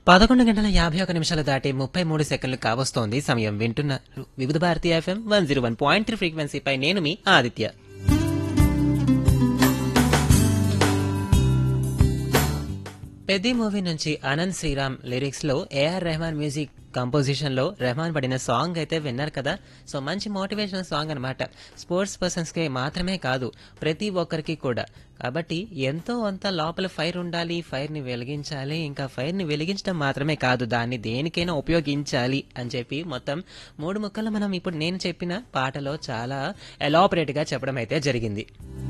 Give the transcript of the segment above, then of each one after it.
పదకొండు గంటల యాభై ఒక నిమిషాలు దాటి ముప్పై మూడు సెకండ్లు కావస్తోంది సమయం వింటున్నారు Vividh Bharati FM one zero one point three ఫ్రీక్వెన్సీపై నేను మీ ఆదిత్య పెద్ద మూవీ నుంచి ఆనంద్ శ్రీరామ్ లిరిక్స్ లో ఏఆర్ రెహమాన్ మ్యూజిక్ కంపోజిషన్ లో రెహమాన్ పడిన సాంగ్ అయితే విన్నారు కదా సో మంచి మోటివేషనల్ సాంగ్ అనమాట స్పోర్ట్స్ పర్సన్స్ కి మాత్రమే కాదు ప్రతి ఒక్కరికి కూడా కాబట్టి ఎంతో అంత లోపల ఫైర్ ఉండాలి ఫైర్ ని వెలిగించాలి ఇంకా ఫైర్ ని వెలిగించడం మాత్రమే కాదు దాన్ని దేనికైనా ఉపయోగించాలి అని చెప్పి మొత్తం మూడు ముక్కలు మనం ఇప్పుడు నేను చెప్పిన పాటలో చాలా ఎలాపరేట్ గా చెప్పడం అయితే జరిగింది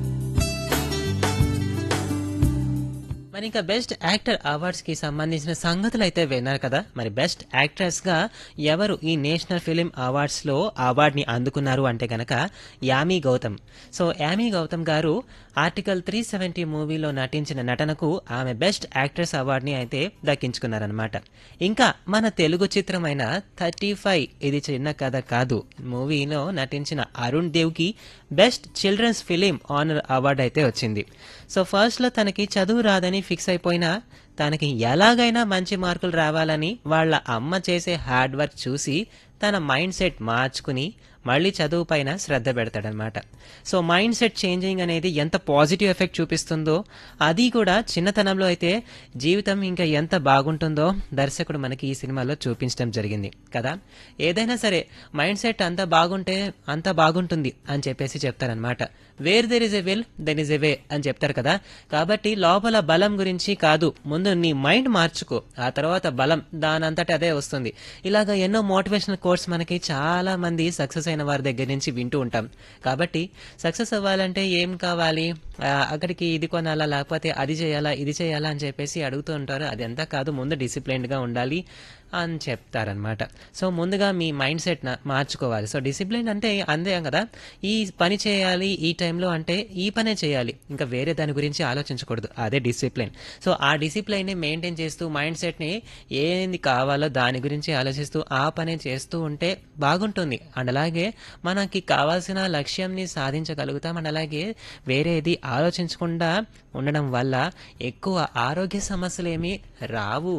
మరి ఇంకా బెస్ట్ యాక్టర్ అవార్డ్స్ కి సంబంధించిన సంగతులు అయితే విన్నారు కదా మరి బెస్ట్ యాక్ట్రెస్ గా ఎవరు ఈ నేషనల్ ఫిలిం అవార్డ్స్ లో అవార్డ్ ని అందుకున్నారు అంటే గనక యామి గౌతమ్ సో యామి గౌతమ్ గారు ఆర్టికల్ త్రీ సెవెంటీ మూవీలో నటించిన నటనకు ఆమె బెస్ట్ యాక్ట్రెస్ అవార్డ్ ని అయితే దక్కించుకున్నారనమాట ఇంకా మన తెలుగు చిత్రమైన థర్టీ ఫైవ్ ఇది చిన్న కథ కాదు మూవీలో నటించిన అరుణ్ దేవ్ కి best children's film honour award అయితే వచ్చింది సో ఫస్ట్ లో తనకి చదువు రాదని ఫిక్స్ అయిపోయినా తనకి ఎలాగైనా మంచి మార్కులు రావాలని వాళ్ళ అమ్మ చేసే హార్డ్ వర్క్ చూసి తన మైండ్ సెట్ మార్చుకుని మళ్ళీ చదువు పైన శ్రద్ధ పెడతాడనమాట సో మైండ్ సెట్ చేంజింగ్ అనేది ఎంత పాజిటివ్ ఎఫెక్ట్ చూపిస్తుందో అది కూడా చిన్నతనంలో అయితే జీవితం ఇంకా ఎంత బాగుంటుందో దర్శకుడు మనకి ఈ సినిమాలో చూపించడం జరిగింది కదా ఏదైనా సరే మైండ్ సెట్ అంత బాగుంటే అంత బాగుంటుంది అని చెప్పేసి చెప్తారనమాట where there is a will then is a way అని చెప్తారు కదా కాబట్టి లోపల బలం గురించి కాదు ముందు నీ మైండ్ మార్చుకో ఆ తర్వాత బలం దానంతట అదే వస్తుంది ఇలాగ ఎన్నో మోటివేషనల్ కోర్స్ మనకి చాలా మంది సక్సెస్ అయిన వారి దగ్గర నుంచి వింటూ ఉంటాం కాబట్టి సక్సెస్ అవ్వాలంటే ఏం కావాలి ఆ, అక్కడికి ఇది కొనాలా లేకపోతే అది చేయాలా ఇది చేయాలా అని చెప్పేసి అడుగుతూ ఉంటారు అది అంతా కాదు ముందు డిసిప్లైన్డ్ గా ఉండాలి అని చెప్తారనమాట సో ముందుగా మీ మైండ్ సెట్ మార్చుకోవాలి సో డిసిప్లిన్ అంటే అందే కదా ఈ పని చేయాలి ఈ టైంలో అంటే ఈ పనే చేయాలి ఇంకా వేరే దాని గురించి ఆలోచించకూడదు అదే డిసిప్లిన్ సో ఆ డిసిప్లైన్ ని మెయింటైన్ చేస్తూ మైండ్ సెట్ ని ఏంది కావాలో దాని గురించి ఆలోచిస్తూ ఆ పనే చేస్తూ ఉంటే బాగుంటుంది అండ్ అలాగే మనకి కావాల్సిన లక్ష్యంని సాధించగలుగుతాం అండ్ అలాగే వేరేది ఆలోచించకుండా ఉండడం వల్ల ఎక్కువ ఆరోగ్య సమస్యలు ఏమీ రావు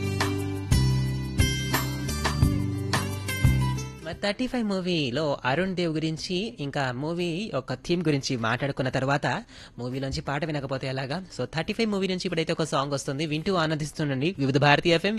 మరి థర్టీ ఫైవ్ మూవీలో అరుణ్ దేవ్ గురించి ఇంకా మూవీ యొక్క థీమ్ గురించి మాట్లాడుకున్న తర్వాత మూవీలోంచి పాట వినకపోతే ఎలాగా సో థర్టీ ఫైవ్ మూవీ నుంచి ఇప్పుడైతే ఒక సాంగ్ వస్తుంది వింటూ ఆనందిస్తుండండి వివిధ భారతీయ ఎఫ్ఎం